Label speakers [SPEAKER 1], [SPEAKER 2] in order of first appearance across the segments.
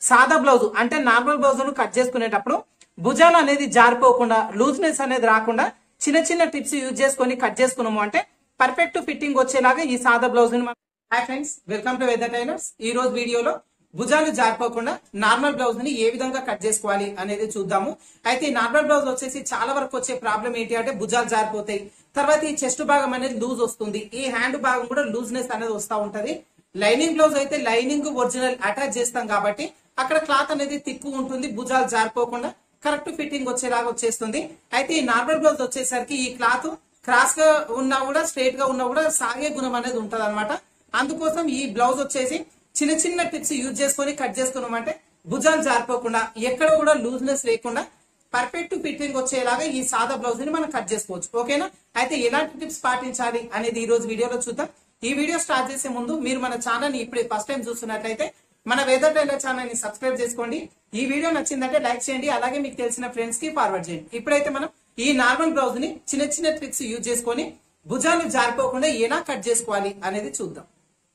[SPEAKER 1] సాదా బ్లౌజ్ అంటే normal blouse ను కట్ చేసుకునేటప్పుడు భుజాలు అనేది జారిపోకుండా లూజ్నెస్ అనేది రాకుండా చిన్న చిన్న టిప్స్ యూజ్ చేసుకొని కట్ చేసుకున్నాము అంటే పర్ఫెక్ట్ ఫిట్టింగ్ వచ్చేలాగా ఈ సాదా బ్లౌజ్ ని hi friends welcome to weather tailors ఈ రోజు వీడియోలో భుజాలు జారిపోకుండా నార్మల్ బ్లౌజ్ ని ఏ విధంగా కట్ చేసుకోవాలి అనేది చూద్దాము అయితే ఈ నార్మల్ బ్లౌజ్ వచ్చేసి చాలా వరకు వచ్చే ప్రాబ్లం ఏంటి అంటే భుజాలు జారిపోతాయి తర్వాత ఈ చెస్ట్ భాగం అనేది లూజ్ వస్తుంది ఈ హ్యాండ్ భాగం కూడా లూజ్నెస్ అనేది వస్తూ ఉంటది లైనింగ్ బ్లౌజ్ అయితే లైనింగ్ ఒరిజినల్ అటాచ్ చేస్తాం కాబట్టి అక్కడ క్లాత్ అనేది తిక్కు ఉంటుంది భుజాలు జారిపోకుండా కరెక్ట్ ఫిట్టింగ్ వచ్చేలాగా వచ్చేస్తుంది అయితే ఈ నార్మల్ బ్లౌజ్ వచ్చేసరికి ఈ క్లాత్ క్రాస్ గా ఉన్నా కూడా స్ట్రైట్ గా ఉన్నా కూడా సాగే గుణం అనేది ఉంటది అందుకోసం ఈ బ్లౌజ్ వచ్చేసి చిన్న చిన్న టిప్స్ యూజ్ చేసుకొని కట్ చేసుకున్నామంటే భుజాలు జారిపోకుండా ఎక్కడ కూడా లూజ్నెస్ లేకుండా పర్ఫెక్ట్ ఫిట్టింగ్ వచ్చేలాగా ఈ సాదా బ్లౌజ్ ని మనం కట్ చేసుకోవచ్చు ఓకేనా అయితే ఎలాంటి టిప్స్ పాటించాలి అనేది ఈ రోజు వీడియోలో చూద్దాం ఈ వీడియో స్టార్ట్ చేసే ముందు మీరు మన ఛానల్ ని ఇప్పుడు ఫస్ట్ టైం చూస్తున్నట్లయితే మన వెదర్ టైలర్ ఛానల్ ని సబ్స్క్రైబ్ చేసుకోండి ఈ వీడియో నచ్చిందంటే లైక్ చేయండి అలాగే మీకు తెలిసిన ఫ్రెండ్స్ కి ఫార్వర్డ్ చేయండి ఇప్పుడైతే మనం ఈ నార్మల్ బ్లౌజ్ ని చిన్న చిన్న ట్రిక్స్ యూజ్ చేసుకొని భుజాలు జారిపోకుండా ఎలా కట్ చేసుకోవాలి అనేది చూద్దాం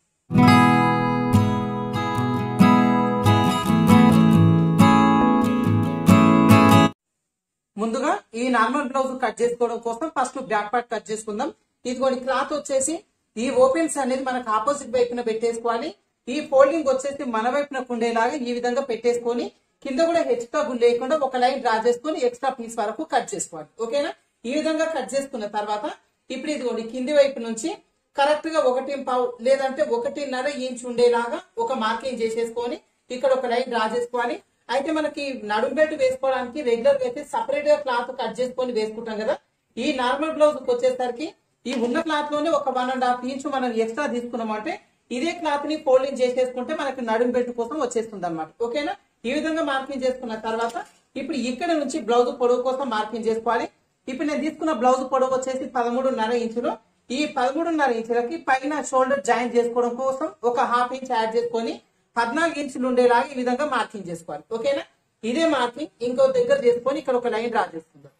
[SPEAKER 1] ముందుగా ఈ నార్మల్ బ్లౌజ్ కట్ చేసుకోవడం కోసం ఫస్ట్ బ్యాక్ పార్ట్ కట్ చేసుకుందాం ఇదిగోండి క్లాత్ వచ్చేసి ఈ ఓపెన్స్ అనేది మనకు ఆపోజిట్ వైపున పెట్టేసుకోవాలి ఈ ఫోల్డింగ్ వచ్చేసి మన వైపున ఉండేలాగా ఈ విధంగా పెట్టేసుకొని కింద కూడా హెచ్చుగా గుల్ లేకుండా ఒక లైన్ డ్రా చేసుకొని ఎక్స్ట్రా పీస్ వరకు కట్ చేసుకోవాలి ఓకేనా ఈ విధంగా కట్ చేసుకున్న తర్వాత ఇప్పుడు ఇదిగోండి కింది వైపు నుంచి కరెక్ట్ గా ఒకటి పావు లేదంటే ఒకటిన్నర ఇంచ్ ఉండేలాగా ఒక మార్కింగ్ చేసేసుకొని ఇక్కడ ఒక లైన్ డ్రా చేసుకోవాలి అయితే మనకి నడుం బెల్ట్ వేసుకోవడానికి రెగ్యులర్ గా అయితే సపరేట్ గా క్లాత్ కట్ చేసుకొని వేసుకుంటాం కదా ఈ నార్మల్ బ్లౌజ్ వచ్చేసరికి ఈ ఉన్న క్లాత్ లోనే ఒక వన్ అండ్ హాఫ్ ఇంచ్ మనం ఎక్స్ట్రా తీసుకున్నాం అంటే ఇదే క్లాత్ ని ఫోల్డింగ్ చేసేసుకుంటే మనకి నడుం బెల్ట్ కోసం వచ్చేస్తుంది అనమాట ఓకేనా ఈ విధంగా మార్కింగ్ చేసుకున్న తర్వాత ఇప్పుడు ఇక్కడ నుంచి బ్లౌజ్ పొడవు కోసం మార్కింగ్ చేసుకోవాలి ఇప్పుడు నేను తీసుకున్న బ్లౌజ్ పొడవు వచ్చేసి పదమూడున్నర ఇంచులు ఈ పదమూడున్నర ఇంచులకి పైన షోల్డర్ జాయిన్ చేసుకోవడం కోసం ఒక హాఫ్ ఇంచ్ యాడ్ చేసుకొని పద్నాలుగు ఇంచులు ఉండేలాగా ఈ విధంగా మార్కింగ్ చేసుకోవాలి ఓకేనా ఇదే మార్కింగ్ ఇంకో దగ్గర చేసుకొని ఇక్కడ ఒక లైన్ డ్రా చేసుకుందాం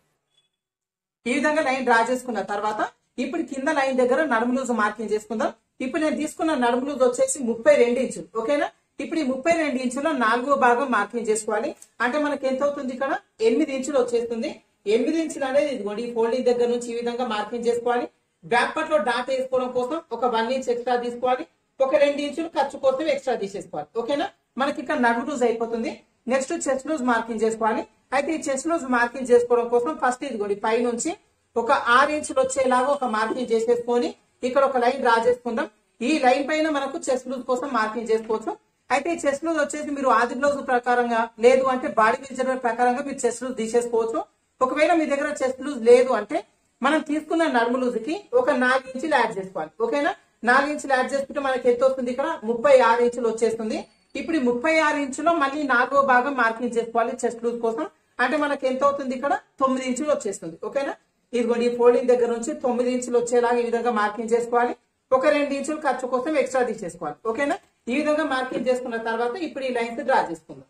[SPEAKER 1] ఈ విధంగా లైన్ డ్రా చేసుకున్న తర్వాత ఇప్పుడు కింద లైన్ దగ్గర నడుము లూజ్ మార్కింగ్ చేసుకుందాం ఇప్పుడు నేను తీసుకున్న నడుము లూజ్ వచ్చేసి ముప్పై రెండు ఇంచులు ఓకేనా ఇప్పుడు ఈ ముప్పై రెండు ఇంచులో నాలుగో భాగం మార్కింగ్ చేసుకోవాలి అంటే మనకి ఎంత అవుతుంది ఇక్కడ ఎనిమిది ఇంచులు వచ్చేస్తుంది ఎనిమిది ఇంచులు అనేది ఇదిగోండి ఈ ఫోల్డింగ్ దగ్గర నుంచి ఈ విధంగా మార్కింగ్ చేసుకోవాలి బ్యాక్ పార్ట్ లో డాట్ వేసుకోవడం కోసం ఒక వన్ ఇంచ్ ఎక్స్ట్రా తీసుకోవాలి ఒక రెండు ఇంచులు ఖర్చు కోసం ఎక్స్ట్రా తీసేసుకోవాలి ఓకేనా మనకి ఇక్కడ నడుము లూజ్ అయిపోతుంది నెక్స్ట్ చెస్ట్ లూజ్ మార్కింగ్ చేసుకోవాలి అయితే ఈ చెస్ట్ లూజ్ మార్కింగ్ చేసుకోవడం కోసం ఫస్ట్ ఇదిగోండి పై నుంచి ఒక ఆరు ఇంచులు వచ్చేలాగా ఒక మార్కింగ్ చేసేసుకొని ఇక్కడ ఒక లైన్ డ్రా చేసుకుందాం ఈ లైన్ పైన మనకు చెస్ట్ లూజ్ కోసం మార్కింగ్ చేసుకోవచ్చు అయితే ఈ చెస్ట్ లూజ్ వచ్చేసి మీరు ఆది బ్లౌజ్ ప్రకారంగా లేదు అంటే బాడీ మెజర్మెంట్ ప్రకారంగా మీరు చెస్ట్ లూజ్ తీసేసుకోవచ్చు ఒకవేళ మీ దగ్గర చెస్ట్ లూజ్ లేదు అంటే మనం తీసుకున్న నడుము లూజ్ కి ఒక నాలుగు ఇంచులు యాడ్ చేసుకోవాలి ఓకేనా నాలుగు ఇంచులు యాడ్ చేసుకుంటే మనకి ఎంత వస్తుంది ఇక్కడ ముప్పై ఆరు ఇంచులు వచ్చేస్తుంది ఇప్పుడు ఈ ముప్పై ఆరు ఇంచులో మళ్ళీ నాలుగో భాగం మార్కింగ్ చేసుకోవాలి చెస్ట్ లూజ్ కోసం అంటే మనకి ఎంత అవుతుంది ఇక్కడ తొమ్మిది ఇంచులు వచ్చేస్తుంది ఓకేనా ఇదిగోండి ఈ ఫోల్డింగ్ దగ్గర నుంచి తొమ్మిది ఇంచులు వచ్చేలాగా ఈ విధంగా మార్కింగ్ చేసుకోవాలి ఒక రెండు ఇంచులు ఖర్చు కోసం ఎక్స్ట్రా తీసేసుకోవాలి ఓకేనా ఈ విధంగా మార్కింగ్ చేసుకున్న తర్వాత ఇప్పుడు ఈ లైన్స్ డ్రా చేసుకుందాం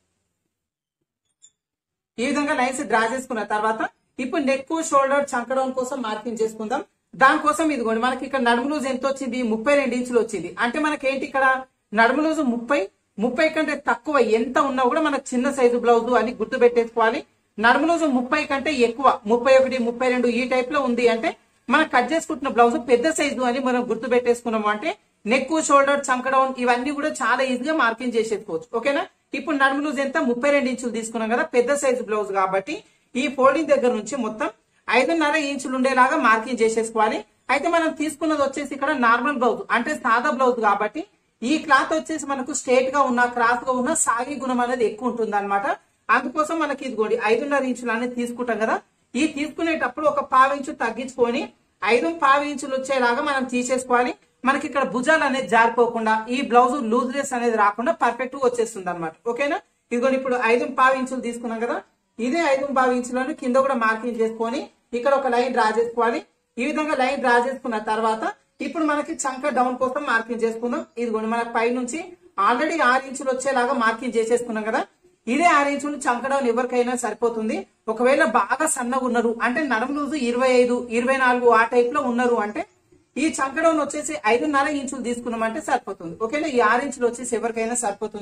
[SPEAKER 1] ఈ విధంగా లైన్స్ డ్రా చేసుకున్న తర్వాత ఇప్పుడు నెక్ షోల్డర్ చంకడం కోసం మార్కింగ్ చేసుకుందాం దానికోసం ఇదిగోండి మనకి ఇక్కడ నడుము లూజ్ ఎంత వచ్చింది ముప్పై రెండు ఇంచులు వచ్చింది అంటే మనకి ఏంటి ఇక్కడ నడుము లూజ్ ముప్పై ముప్పై కంటే తక్కువ ఎంత ఉన్నా కూడా మనకు చిన్న సైజు బ్లౌజ్ అని గుర్తు పెట్టేసుకోవాలి నడుము లూజ్ ముప్పై కంటే ఎక్కువ ముప్పై ఒకటి ముప్పై రెండు ఈ టైప్ లో ఉంది అంటే మనం కట్ చేసుకుంటున్న బ్లౌజ్ పెద్ద సైజు అని మనం గుర్తు పెట్టేసుకున్నాము అంటే నెక్ షోల్డర్ చంకడౌన్ ఇవన్నీ కూడా చాలా ఈజీగా మార్కింగ్ చేసేసుకోవచ్చు ఓకేనా ఇప్పుడు నడుము లూజ్ ఎంత ముప్పై రెండు ఇంచులు తీసుకున్నాం కదా పెద్ద సైజు బ్లౌజ్ కాబట్టి ఈ ఫోల్డింగ్ దగ్గర నుంచి మొత్తం ఐదున్నర ఇంచులు ఉండేలాగా మార్కింగ్ చేసేసుకోవాలి అయితే మనం తీసుకున్నది వచ్చేసి ఇక్కడ నార్మల్ బ్లౌజ్ అంటే సాదా బ్లౌజ్ కాబట్టి ఈ క్లాత్ వచ్చేసి మనకు స్ట్రేట్ గా ఉన్న క్రాస్ గా ఉన్న సాగి గుణం అనేది ఎక్కువ ఉంటుంది అనమాట అందుకోసం మనకి ఇదిగోండి ఐదున్నర ఇంచులు అనేది తీసుకుంటాం కదా ఈ తీసుకునేటప్పుడు ఒక పావు ఇంచు తగ్గించుకొని ఐదు పావు ఇంచులు వచ్చేలాగా మనం తీసేసుకోవాలి మనకి ఇక్కడ భుజాలు అనేది జారిపోకుండా ఈ బ్లౌజ్ లూజ్నెస్ అనేది రాకుండా పర్ఫెక్ట్ గా వచ్చేస్తుంది అనమాట ఓకేనా ఇదిగోండి ఇప్పుడు ఐదు పావు ఇంచులు తీసుకున్నాం కదా ఇదే ఐదు పావు ఇంచులను కింద కూడా మార్కింగ్ చేసుకొని ఇక్కడ ఒక లైన్ డ్రా చేసుకోవాలి ఈ విధంగా లైన్ డ్రా చేసుకున్న తర్వాత ఇప్పుడు మనకి చంక డౌన్ కోసం మార్కింగ్ చేసుకుందాం ఇదిగోండి మనకి పై నుంచి ఆల్రెడీ ఆరు ఇంచులు వచ్చేలాగా మార్కింగ్ చేసేసుకున్నాం కదా ఇదే ఆరు ఇంచులు చంక డౌన్ ఎవరికైనా సరిపోతుంది ఒకవేళ బాగా సన్నగా ఉన్నారు అంటే నడుము లూజు ఇరవై ఐదు ఇరవై నాలుగు ఆ టైప్ లో ఉన్నారు అంటే ఈ చంక డౌన్ వచ్చేసి ఐదున్నర ఇంచులు తీసుకున్నామంటే సరిపోతుంది ఓకేనా ఈ ఆరు ఇంచులు వచ్చేసి ఎవరికైనా సరిపోతుంది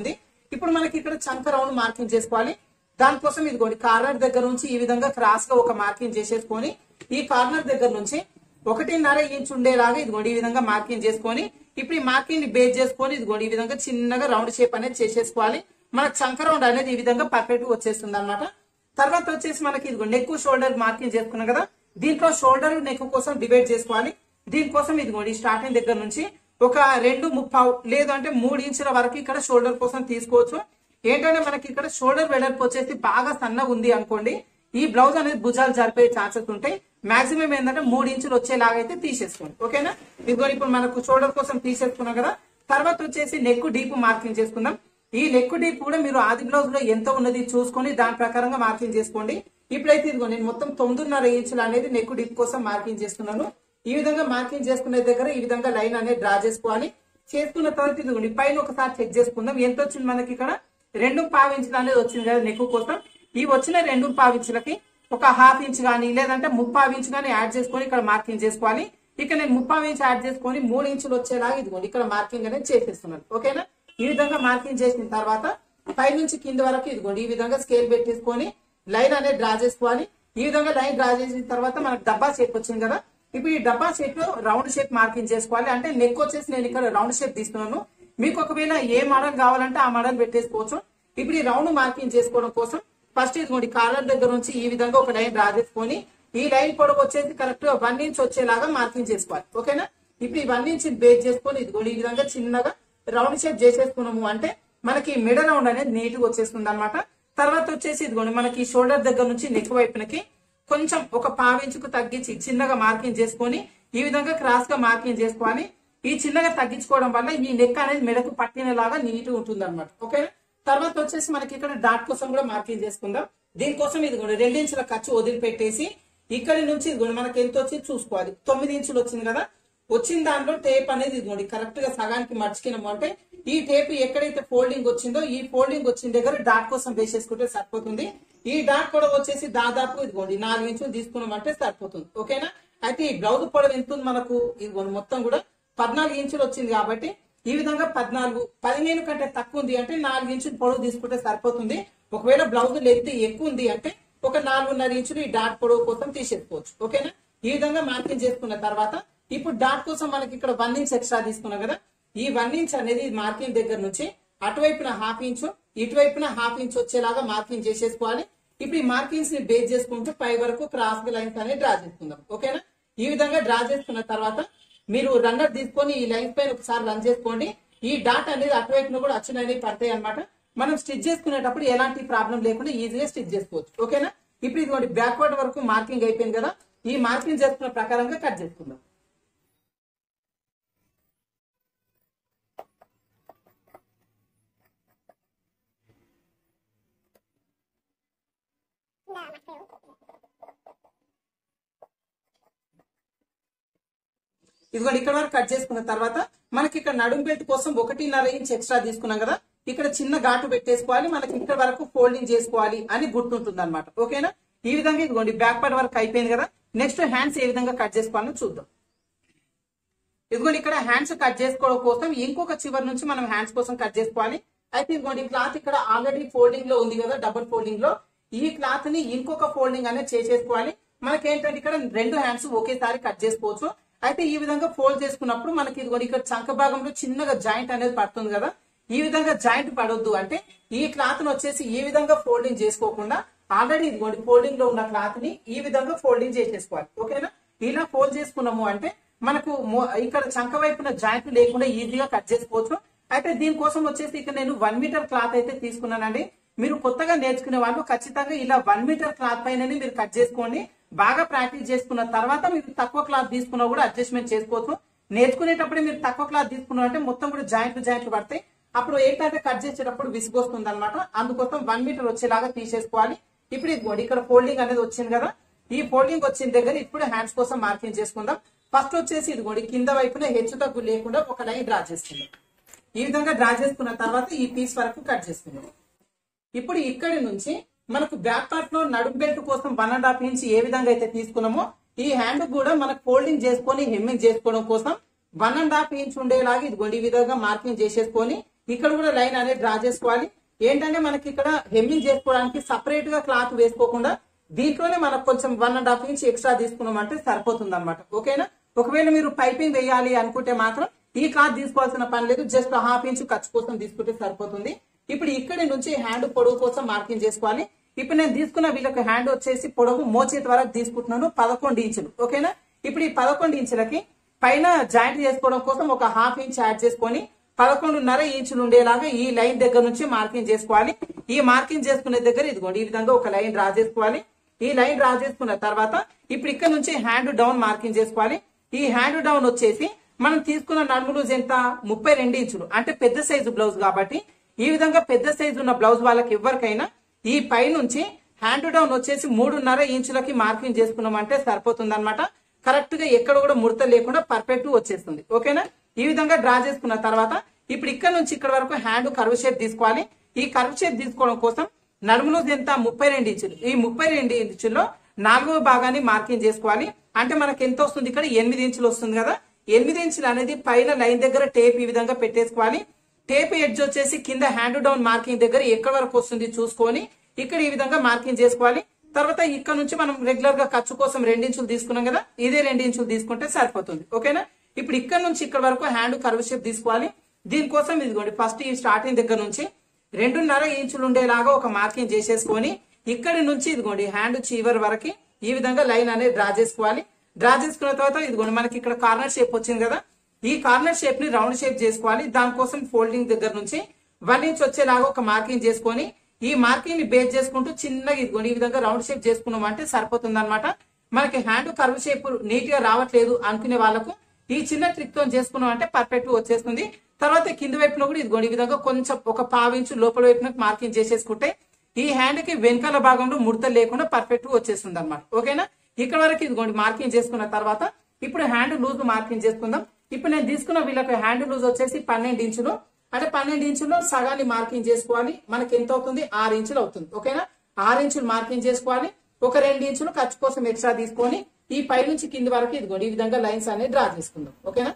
[SPEAKER 1] ఇప్పుడు మనకి ఇక్కడ చంక రౌండ్ మార్కింగ్ చేసుకోవాలి దానికోసం ఇదిగోండి కార్నర్ దగ్గర నుంచి ఈ విధంగా క్రాస్ గా ఒక మార్కింగ్ చేసేసుకొని ఈ కార్నర్ దగ్గర నుంచి ఒకటిన్నర ఇంచ్ ఉండేలాగా ఇదిగోండి ఈ విధంగా మార్కింగ్ చేసుకొని ఇప్పుడు ఈ మార్కింగ్ ని బేస్ చేసుకొని ఇదిగోండి ఈ విధంగా చిన్నగా రౌండ్ షేప్ అనేది చేసేసుకోవాలి మన చంక రౌండ్ అనేది ఈ విధంగా పర్ఫెక్ట్ గా వచ్చేస్తుంది అనమాట తర్వాత వచ్చేసి మనకి ఇదిగో నెక్ షోల్డర్ మార్కింగ్ చేసుకున్నాం కదా దీంట్లో షోల్డర్ నెక్ కోసం డివైడ్ చేసుకోవాలి దీనికోసం ఇదిగోండి స్టార్టింగ్ దగ్గర నుంచి ఒక రెండు ముప్పావు లేదు అంటే మూడు ఇంచుల వరకు ఇక్కడ షోల్డర్ కోసం తీసుకోవచ్చు ఏంటంటే మనకి ఇక్కడ షోల్డర్ వెడల్పు వచ్చేసి బాగా సన్నగా ఉంది అనుకోండి ఈ బ్లౌజ్ అనేది భుజాలు జరిపే ఛాన్సెస్ ఉంటాయి మాక్సిమం ఏంటంటే మూడు ఇంచులు వచ్చేలాగా అయితే తీసేసుకోండి ఓకేనా ఇదిగో ఇప్పుడు మనకు షోల్డర్ కోసం తీసేసుకున్నాం కదా తర్వాత వచ్చేసి నెక్ డీప్ మార్కింగ్ చేసుకుందాం ఈ నెక్ డీప్ కూడా మీరు ఆది బ్లౌజ్ లో ఎంత ఉన్నది చూసుకొని దాని ప్రకారంగా మార్కింగ్ చేసుకోండి ఇప్పుడైతే ఇదిగో నేను మొత్తం తొమ్మిదిన్నర ఇంచులు అనేది నెక్ డీప్ కోసం మార్కింగ్ చేస్తున్నాను ఈ విధంగా మార్కింగ్ చేసుకునే దగ్గర ఈ విధంగా లైన్ అనేది డ్రా చేసుకోవాలి చేసుకున్న తర్వాత ఇదిగోండి పైన ఒకసారి చెక్ చేసుకుందాం ఎంత వచ్చింది మనకి ఇక్కడ రెండు పావు ఇంచులు అనేది వచ్చింది కదా నెక్ కోసం ఈ వచ్చిన రెండు పావు ఇంచులకి ఒక హాఫ్ ఇంచ్ కానీ లేదంటే ముప్పావు ఇంచ్ కానీ యాడ్ చేసుకొని ఇక్కడ మార్కింగ్ చేసుకోవాలి ఇక నేను ముప్పావు ఇంచ్ యాడ్ చేసుకొని మూడు ఇంచులు వచ్చేలాగా ఇదిగోండి ఇక్కడ మార్కింగ్ అనేది చేసేస్తున్నాను ఓకేనా ఈ విధంగా మార్కింగ్ చేసిన తర్వాత పై నుంచి కింద వరకు ఇదిగోండి ఈ విధంగా స్కేల్ పెట్టేసుకొని లైన్ అనేది డ్రా చేసుకోవాలి ఈ విధంగా లైన్ డ్రా చేసిన తర్వాత మనకు డబ్బా షేప్ వచ్చింది కదా ఇప్పుడు ఈ డబ్బా షేప్ లో రౌండ్ షేప్ మార్కింగ్ చేసుకోవాలి అంటే నెక్ వచ్చేసి నేను ఇక్కడ రౌండ్ షేప్ తీస్తున్నాను మీకు ఒకవేళ ఏ మోడల్ కావాలంటే ఆ మోడల్ పెట్టేసుకోవచ్చు ఇప్పుడు ఈ రౌండ్ మార్కింగ్ చేసుకోవడం కోసం ఫస్ట్ ఇదిగోండి కాలర్ దగ్గర నుంచి ఈ విధంగా ఒక లైన్ డ్రా చేసుకొని ఈ లైన్ పొడవు వచ్చేసి కరెక్ట్ గా వన్ ఇంచ్ వచ్చేలాగా మార్కింగ్ చేసుకోవాలి ఓకేనా ఇప్పుడు ఈ వన్ ఇంచ్ బేస్ చేసుకొని ఇదిగోండి ఈ విధంగా చిన్నగా రౌండ్ షేప్ చేసేసుకున్నాము అంటే మనకి మిడ రౌండ్ అనేది నీట్ గా వచ్చేస్తుంది అనమాట తర్వాత వచ్చేసి ఇదిగోండి మనకి షోల్డర్ దగ్గర నుంచి నెక్ వైపునకి కొంచెం ఒక పావించుకు తగ్గించి చిన్నగా మార్కింగ్ చేసుకొని ఈ విధంగా క్రాస్ గా మార్కింగ్ చేసుకోవాలి ఈ చిన్నగా తగ్గించుకోవడం వల్ల ఈ నెక్ అనేది మెడకు పట్టినలాగా నీట్ ఉంటుంది అనమాట ఓకేనా తర్వాత వచ్చేసి మనకి ఇక్కడ డాట్ కోసం కూడా మార్కింగ్ చేసుకుందాం దీనికోసం ఇది కూడా రెండు ఇంచుల ఖర్చు వదిలిపెట్టేసి ఇక్కడి నుంచి ఇది కూడా మనకి ఎంత వచ్చింది చూసుకోవాలి తొమ్మిది ఇంచులు వచ్చింది కదా వచ్చిన దాంట్లో టేప్ అనేది ఇదిగోండి కరెక్ట్ గా సగానికి మర్చికినాము అంటే ఈ టేప్ ఎక్కడైతే ఫోల్డింగ్ వచ్చిందో ఈ ఫోల్డింగ్ వచ్చిన దగ్గర డాట్ కోసం వేసేసుకుంటే సరిపోతుంది ఈ డాట్ పొడవు వచ్చేసి దాదాపు ఇదిగోండి నాలుగు ఇంచులు తీసుకున్నామంటే సరిపోతుంది ఓకేనా అయితే ఈ బ్లౌజ్ పొడవు ఎంత ఉంది మనకు ఇదిగోండి మొత్తం కూడా పద్నాలుగు ఇంచులు వచ్చింది కాబట్టి ఈ విధంగా పద్నాలుగు పదిహేను కంటే తక్కువ ఉంది అంటే నాలుగు ఇంచులు పొడవు తీసుకుంటే సరిపోతుంది ఒకవేళ బ్లౌజ్ లెంత్ ఎక్కువ ఉంది అంటే ఒక నాలుగున్నర ఇంచులు ఈ డాట్ పొడవు కోసం తీసేసుకోవచ్చు ఓకేనా ఈ విధంగా మార్కింగ్ చేసుకున్న తర్వాత ఇప్పుడు డాట్ కోసం మనకి ఇక్కడ వన్ ఇంచ్ ఎక్స్ట్రా తీసుకున్నాం కదా ఈ వన్ ఇంచ్ అనేది మార్కింగ్ దగ్గర నుంచి అటువైపున హాఫ్ ఇంచు ఇటువైపున హాఫ్ ఇంచ్ వచ్చేలాగా మార్కింగ్ చేసేసుకోవాలి ఇప్పుడు ఈ మార్కింగ్స్ ని బేస్ చేసుకుంటూ పై వరకు క్రాస్ లైన్స్ అనేది డ్రా చేసుకుందాం ఓకేనా ఈ విధంగా డ్రా చేసుకున్న తర్వాత మీరు రన్నర్ తీసుకొని ఈ లైన్స్ పైన ఒకసారి రన్ చేసుకోండి ఈ డాట్ అనేది అటువైపున కూడా అచ్చులు అనేవి పడతాయి అనమాట మనం స్టిచ్ చేసుకునేటప్పుడు ఎలాంటి ప్రాబ్లం లేకుండా ఈజీగా స్టిచ్ చేసుకోవచ్చు ఓకేనా ఇప్పుడు ఇదిగోండి బ్యాక్వర్డ్ వరకు మార్కింగ్ అయిపోయింది కదా ఈ మార్కింగ్ చేసుకున్న ప్రకారంగా కట్ చేసుకుందాం ఇదిగోండి ఇక్కడ వరకు కట్ చేసుకున్న తర్వాత మనకి ఇక్కడ నడుం బెల్ట్ కోసం ఒకటిన్నర ఇంచ్ ఎక్స్ట్రా తీసుకున్నాం కదా ఇక్కడ చిన్న ఘాటు పెట్టేసుకోవాలి మనకి ఇక్కడ వరకు ఫోల్డింగ్ చేసుకోవాలి అని గుర్తుంటుంది అనమాట ఓకేనా ఈ విధంగా ఇదిగోండి బ్యాక్ పార్ట్ వరకు అయిపోయింది కదా నెక్స్ట్ హ్యాండ్స్ ఏ విధంగా కట్ చేసుకోవాలో చూద్దాం ఇదిగోండి ఇక్కడ హ్యాండ్స్ కట్ చేసుకోవడం కోసం ఇంకొక చివరి నుంచి మనం హ్యాండ్స్ కోసం కట్ చేసుకోవాలి అయితే ఇదిగోండి ఈ క్లాత్ ఇక్కడ ఆల్రెడీ ఫోల్డింగ్ లో ఉంది కదా డబుల్ ఫోల్డింగ్ లో ఈ క్లాత్ ని ఇంకొక ఫోల్డింగ్ అనేది చేసేసుకోవాలి మనకేంటంటే ఇక్కడ రెండు హ్యాండ్స్ ఒకేసారి కట్ చేసుకోవచ్చు అయితే ఈ విధంగా ఫోల్డ్ చేసుకున్నప్పుడు మనకి ఇదిగోండి ఇక్కడ చంక భాగంలో చిన్నగా జాయింట్ అనేది పడుతుంది కదా ఈ విధంగా జాయింట్ పడొద్దు అంటే ఈ క్లాత్ ను వచ్చేసి ఈ విధంగా ఫోల్డింగ్ చేసుకోకుండా ఆల్రెడీ ఇదిగోండి ఫోల్డింగ్ లో ఉన్న క్లాత్ ని ఈ విధంగా ఫోల్డింగ్ చేసేసుకోవాలి ఓకేనా ఇలా ఫోల్డ్ చేసుకున్నాము అంటే మనకు మో- ఇక్కడ చంక వైపున జాయింట్ లేకుండా ఈజీగా కట్ చేసుకోవచ్చు అయితే దీనికోసం వచ్చేసి ఇక్కడ నేను వన్ మీటర్ క్లాత్ అయితే తీసుకున్నానండి మీరు కొత్తగా నేర్చుకునే వాళ్ళు ఖచ్చితంగా ఇలా వన్ మీటర్ క్లాత్ పైన మీరు కట్ చేసుకోండి బాగా ప్రాక్టీస్ చేసుకున్న తర్వాత మీరు తక్కువ క్లాత్ తీసుకున్నా కూడా అడ్జస్ట్మెంట్ చేసుకోవచ్చు నేర్చుకునేటప్పుడు మీరు తక్కువ క్లాత్ తీసుకున్నారంటే మొత్తం కూడా జాయింట్లు జాయింట్లు పడతాయి అప్పుడు ఏంటంటే కట్ చేసేటప్పుడు విసుగొస్తుంది అనమాట అందుకోసం వన్ మీటర్ వచ్చేలాగా తీసేసుకోవాలి ఇప్పుడు ఇదిగోండి ఇక్కడ ఫోల్డింగ్ అనేది వచ్చింది కదా ఈ ఫోల్డింగ్ వచ్చిన దగ్గర ఇప్పుడు హ్యాండ్స్ కోసం మార్కింగ్ చేసుకుందాం ఫస్ట్ వచ్చేసి ఇదిగోండి కింద వైపున హెచ్చు తగ్గు లేకుండా ఒక లైన్ డ్రా చేసుకుందాం ఈ విధంగా డ్రా చేసుకున్న తర్వాత ఈ పీస్ వరకు కట్ చేసుకుందాం ఇప్పుడు ఇక్కడి నుంచి మనకు బ్యాక్ పార్ట్ లో నడుము బెల్ట్ కోసం వన్ అండ్ హాఫ్ ఇంచ్ ఏ విధంగా అయితే తీసుకున్నామో ఈ హ్యాండ్ కూడా మనకు ఫోల్డింగ్ చేసుకొని హెమ్మింగ్ చేసుకోవడం కోసం వన్ అండ్ హాఫ్ ఇంచ్ ఉండేలాగా ఇదిగోండి ఈ విధంగా మార్కింగ్ చేసేసుకొని ఇక్కడ కూడా లైన్ అనేది డ్రా చేసుకోవాలి ఏంటంటే మనకి ఇక్కడ హెమ్మింగ్ చేసుకోవడానికి సపరేట్ గా క్లాత్ వేసుకోకుండా దీంట్లోనే మనకు కొంచెం one and half inch extra తీసుకున్నాం అంటే సరిపోతుంది అనమాట ఓకేనా ఒకవేళ మీరు పైపింగ్ వేయాలి అనుకుంటే మాత్రం ఈ క్లాత్ తీసుకోవాల్సిన పని లేదు జస్ట్ హాఫ్ ఇంచ్ ఖర్చు కోసం తీసుకుంటే సరిపోతుంది ఇప్పుడు ఇక్కడి నుంచి హ్యాండ్ పొడవు కోసం మార్కింగ్ చేసుకోవాలి ఇప్పుడు నేను తీసుకున్న వీళ్ళకి హ్యాండ్ వచ్చేసి పొడవు మోచేతి వరకు తీసుకుంటున్నాను పదకొండు ఇంచులు ఓకేనా ఇప్పుడు ఈ పదకొండు ఇంచులకి పైన జాయింట్ చేసుకోవడం కోసం ఒక హాఫ్ ఇంచ్ యాడ్ చేసుకొని పదకొండున్నర ఇంచులు ఉండేలాగా ఈ లైన్ దగ్గర నుంచి మార్కింగ్ చేసుకోవాలి ఈ మార్కింగ్ చేసుకునే దగ్గర ఇదిగోండి ఈ విధంగా ఒక లైన్ డ్రా చేసుకోవాలి ఈ లైన్ డ్రా చేసుకున్న తర్వాత ఇప్పుడు ఇక్కడ నుంచి హ్యాండ్ డౌన్ మార్కింగ్ చేసుకోవాలి ఈ హ్యాండ్ డౌన్ వచ్చేసి మనం తీసుకున్న నడుము లూజ్ ఎంత ముప్పై రెండు ఇంచులు అంటే పెద్ద సైజు బ్లౌజ్ కాబట్టి ఈ విధంగా పెద్ద సైజు ఉన్న బ్లౌజ్ వాళ్ళకి ఎవరికైనా ఈ పై నుంచి హ్యాండ్ డౌన్ వచ్చేసి మూడున్నర ఇంచులకి మార్కింగ్ చేసుకున్నాం అంటే సరిపోతుంది అనమాట కరెక్ట్ గా ఎక్కడ కూడా ముడత లేకుండా పర్ఫెక్ట్ వచ్చేస్తుంది ఓకేనా ఈ విధంగా డ్రా చేసుకున్న తర్వాత ఇప్పుడు ఇక్కడ నుంచి ఇక్కడ వరకు హ్యాండ్ కర్వ్ షేప్ తీసుకోవాలి ఈ కర్వ్ షేప్ తీసుకోవడం కోసం నడుములో ఎంత ముప్పై రెండు ఇంచులు ఈ ముప్పై రెండు ఇంచుల్లో నాలుగవ భాగాన్ని మార్కింగ్ చేసుకోవాలి అంటే మనకి ఎంత వస్తుంది ఇక్కడ ఎనిమిది ఇంచులు వస్తుంది కదా ఎనిమిది ఇంచులు అనేది పైన లైన్ దగ్గర టేప్ ఈ విధంగా పెట్టేసుకోవాలి టేప్ ఎడ్జ్ వచ్చేసి కింద హ్యాండ్ డౌన్ మార్కింగ్ దగ్గర ఎక్కడ వరకు వస్తుంది చూసుకొని ఇక్కడ ఈ విధంగా మార్కింగ్ చేసుకోవాలి తర్వాత ఇక్కడ నుంచి మనం రెగ్యులర్ గా ఖర్చు కోసం రెండించులు తీసుకున్నాం కదా ఇదే రెండించులు తీసుకుంటే సరిపోతుంది ఓకేనా ఇప్పుడు ఇక్కడ నుంచి ఇక్కడ వరకు హ్యాండ్ కర్వ్ షేప్ తీసుకోవాలి దీనికోసం ఇదిగోండి ఫస్ట్ ఈ స్టార్టింగ్ దగ్గర నుంచి రెండున్నర ఇంచులు ఉండేలాగా ఒక మార్కింగ్ చేసేసుకొని ఇక్కడి నుంచి ఇదిగోండి హ్యాండ్ చివరి వరకు ఈ విధంగా లైన్ అనేది డ్రా చేసుకోవాలి డ్రా చేసుకున్న తర్వాత ఇదిగోండి మనకి ఇక్కడ కార్నర్ షేప్ వచ్చింది కదా ఈ కార్నర్ షేప్ ని రౌండ్ షేప్ చేసుకోవాలి దానికోసం ఫోల్డింగ్ దగ్గర నుంచి వన్ ఇంచ్ వచ్చేలాగా ఒక మార్కింగ్ చేసుకొని ఈ మార్కింగ్ ని బేస్ చేసుకుంటూ చిన్నగా ఇదిగోండి ఈ విధంగా రౌండ్ షేప్ చేసుకున్నాం అంటే సరిపోతుంది అనమాట మనకి హ్యాండ్ కర్వ్ షేప్ నీట్ గా రావట్లేదు అనుకునే వాళ్ళకు ఈ చిన్న ట్రిక్ తో చేసుకున్నాం అంటే పర్ఫెక్ట్ వచ్చేస్తుంది తర్వాత కింద వైపున కూడా ఇదిగోండి ఈ విధంగా కొంచెం ఒక పావించు లోపల వైపున మార్కింగ్ చేసేసుకుంటే ఈ హ్యాండ్ కి వెనకాల భాగంలో ముడత లేకుండా పర్ఫెక్ట్ వచ్చేస్తుంది అనమాట ఓకేనా ఇక్కడ వరకు ఇదిగోండి మార్కింగ్ చేసుకున్న తర్వాత ఇప్పుడు హ్యాండ్ లూజ్ మార్కింగ్ చేసుకుందాం ఇప్పుడు నేను తీసుకున్న వీళ్ళకి హ్యాండ్ లూజ్ వచ్చేసి పన్నెండు ఇంచులు అంటే పన్నెండు ఇంచుల్లో సగాన్ని మార్కింగ్ చేసుకోవాలి మనకి ఎంత అవుతుంది ఆరు ఇంచులు అవుతుంది ఓకేనా ఆరు ఇంచులు మార్కింగ్ చేసుకోవాలి ఒక రెండు ఇంచులు ఖర్చు కోసం ఎక్స్ట్రా తీసుకొని ఈ పై నుంచి కింది వరకు ఇదిగోండి ఈ విధంగా లైన్స్ అనేది డ్రా చేసుకుందాం ఓకేనా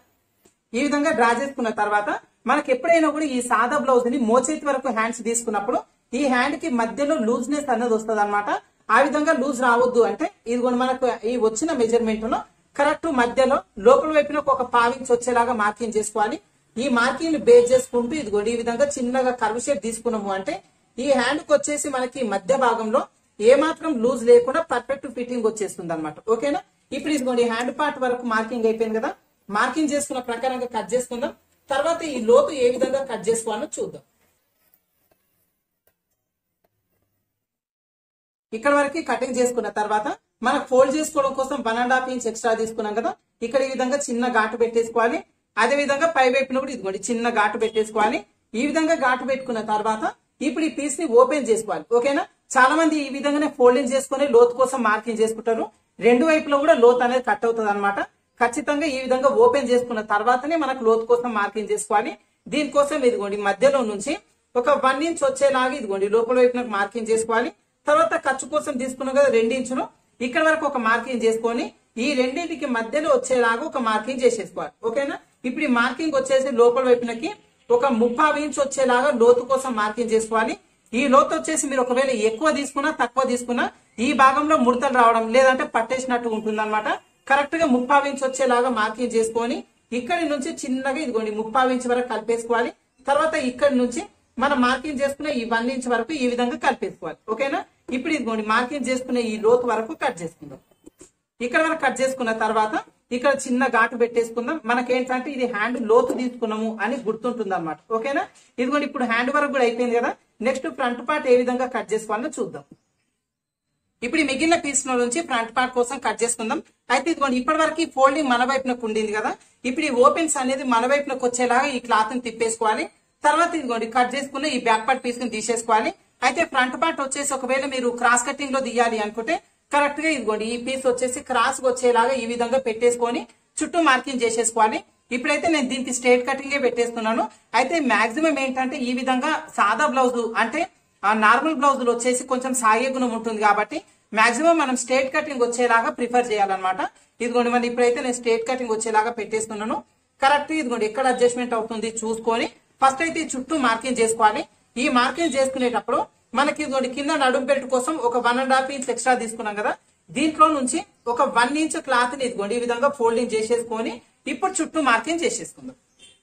[SPEAKER 1] ఈ విధంగా డ్రా చేసుకున్న తర్వాత మనకి ఎప్పుడైనా కూడా ఈ సాదా బ్లౌజ్ ని మోచేతి వరకు హ్యాండ్స్ తీసుకున్నప్పుడు ఈ హ్యాండ్ కి మధ్యలో లూజ్నెస్ అన్నది వస్తుంది అనమాట ఆ విధంగా లూజ్ రావద్దు అంటే ఇదిగోండి మనకు ఈ వచ్చిన మెజర్మెంట్ లో కరెక్ట్ మధ్యలో లోపల వైపున ఒక పావించి వచ్చేలాగా మార్కింగ్ చేసుకోవాలి ఈ మార్కింగ్ ని బేస్ చేసుకుంటూ ఇదిగోండి ఈ విధంగా చిన్నగా కర్వ్ షేప్ తీసుకున్నాము అంటే ఈ హ్యాండ్ కి వచ్చేసి మనకి మధ్య భాగంలో ఏ మాత్రం లూజ్ లేకుండా పర్ఫెక్ట్ ఫిట్టింగ్ వచ్చేస్తుంది అనమాట ఓకేనా ఇప్పుడు ఇదిగోండి హ్యాండ్ పార్ట్ వరకు మార్కింగ్ అయిపోయింది కదా మార్కింగ్ చేసుకున్న ప్రకారంగా కట్ చేసుకుందాం తర్వాత ఈ లోతు ఏ విధంగా కట్ చేసుకోవాలో చూద్దాం ఇక్కడ వరకు కటింగ్ చేసుకున్న తర్వాత మనం ఫోల్డ్ చేసుకోవడం కోసం one and half inch extra తీసుకున్నాం కదా ఇక్కడ ఈ విధంగా చిన్న ఘాటు పెట్టేసుకోవాలి అదే విధంగా పై వైపున కూడా ఇదిగోండి చిన్న ఘాటు పెట్టేసుకోవాలి ఈ విధంగా ఘాటు పెట్టుకున్న తర్వాత ఇప్పుడు ఈ పీస్ ని ఓపెన్ చేసుకోవాలి ఓకేనా చాలా మంది ఈ విధంగానే ఫోల్డింగ్ చేసుకుని లోతు కోసం మార్కింగ్ చేసుకుంటారు రెండు వైపులో కూడా లోతు అనేది కట్ అవుతుంది అనమాట ఖచ్చితంగా ఈ విధంగా ఓపెన్ చేసుకున్న తర్వాతనే మనకు లోతు కోసం మార్కింగ్ చేసుకోవాలి దీనికోసం ఇదిగోండి మధ్యలో నుంచి ఒక వన్ ఇంచ్ వచ్చేలాగా ఇదిగోండి లోపల వైపున మార్కింగ్ చేసుకోవాలి తర్వాత ఖర్చు కోసం తీసుకున్నాం కదా రెండించును ఇక్కడ వరకు ఒక మార్కింగ్ చేసుకొని ఈ రెండింటికి మధ్యలో వచ్చేలాగా ఒక మార్కింగ్ చేసేసుకోవాలి ఓకేనా ఇప్పుడు ఈ మార్కింగ్ వచ్చేసి లోపల వైపునకి ఒక ముప్పావు ఇంచ్ వచ్చేలాగా లోతు కోసం మార్కింగ్ చేసుకోవాలి ఈ లోతు వచ్చేసి మీరు ఒకవేళ ఎక్కువ తీసుకున్నా తక్కువ తీసుకున్నా ఈ భాగంలో ముడతలు రావడం లేదంటే పట్టేసినట్టు ఉంటుంది అనమాట కరెక్ట్ గా ముప్పావు ఇంచ్ వచ్చేలాగా మార్కింగ్ చేసుకొని ఇక్కడి నుంచి చిన్నగా ఇదిగోండి ముప్పావు ఇంచ్ వరకు కలిపేసుకోవాలి తర్వాత ఇక్కడి నుంచి మనం మార్కింగ్ చేసుకునే ఈ వన్ ఇంచ్ వరకు ఈ విధంగా కలిపేసుకోవాలి ఓకేనా ఇప్పుడు ఇదిగోండి మార్కింగ్ చేసుకునే ఈ లోతు వరకు కట్ చేసుకుందాం ఇక్కడ వరకు కట్ చేసుకున్న తర్వాత ఇక్కడ చిన్న ఘాటు పెట్టేసుకుందాం మనకేంటంటే ఇది హ్యాండ్ లోతు తీసుకున్నాము అని గుర్తుంటుంది అనమాట ఓకేనా ఇదిగోండి ఇప్పుడు హ్యాండ్ వరకు కూడా అయిపోయింది కదా నెక్స్ట్ ఫ్రంట్ పార్ట్ ఏ విధంగా కట్ చేసుకోవాలో చూద్దాం ఇప్పుడు ఈ మిగిలిన పీస్ లో నుంచి ఫ్రంట్ పార్ట్ కోసం కట్ చేసుకుందాం అయితే ఇదిగోండి ఇప్పటి వరకు ఫోల్డింగ్ మన వైపునకు ఉండింది కదా ఇప్పుడు ఈ ఓపెన్స్ అనేది మన వైపునకు వచ్చేలాగా ఈ క్లాత్ ని తిప్పేసుకోవాలి తర్వాత ఇదిగోండి కట్ చేసుకున్న ఈ బ్యాక్ పార్ట్ పీస్ ని తీసేసుకోవాలి అయితే ఫ్రంట్ పార్ట్ వచ్చేసి ఒకవేళ మీరు క్రాస్ కటింగ్ లో తీయాలి అనుకుంటే కరెక్ట్ గా ఇదిగోండి ఈ పీస్ వచ్చేసి క్రాస్ వచ్చేలాగా ఈ విధంగా పెట్టేసుకొని చుట్టూ మార్కింగ్ చేసేసుకోవాలి ఇప్పుడైతే నేను దీనికి స్ట్రేట్ కటింగే పెట్టేస్తున్నాను అయితే మాక్సిమం ఏంటంటే ఈ విధంగా సాదా బ్లౌజ్ అంటే ఆ నార్మల్ బ్లౌజులు వచ్చేసి కొంచెం సాగే గుణం ఉంటుంది కాబట్టి మాక్సిమం మనం స్ట్రేట్ కటింగ్ వచ్చేలాగా ప్రిఫర్ చేయాలన్నమాట ఇదిగోండి మరి ఇప్పుడైతే నేను స్ట్రేట్ కటింగ్ వచ్చేలాగా పెట్టేస్తున్నాను కరెక్ట్ ఇదిగోండి ఎక్కడ అడ్జస్ట్మెంట్ అవుతుంది చూసుకొని ఫస్ట్ అయితే ఈ చుట్టూ మార్కింగ్ చేసుకోవాలి ఈ మార్కింగ్ చేసుకునేటప్పుడు మనకి ఇదిగోండి కింద నడుం బెల్ట్ కోసం ఒక one and half inch extra తీసుకున్నాం కదా దీంట్లో నుంచి ఒక వన్ ఇంచ్ క్లాత్ ని ఇదిగోండి ఈ విధంగా ఫోల్డింగ్ చేసేసుకొని ఇప్పుడు చుట్టూ మార్కింగ్ చేసేసుకుందాం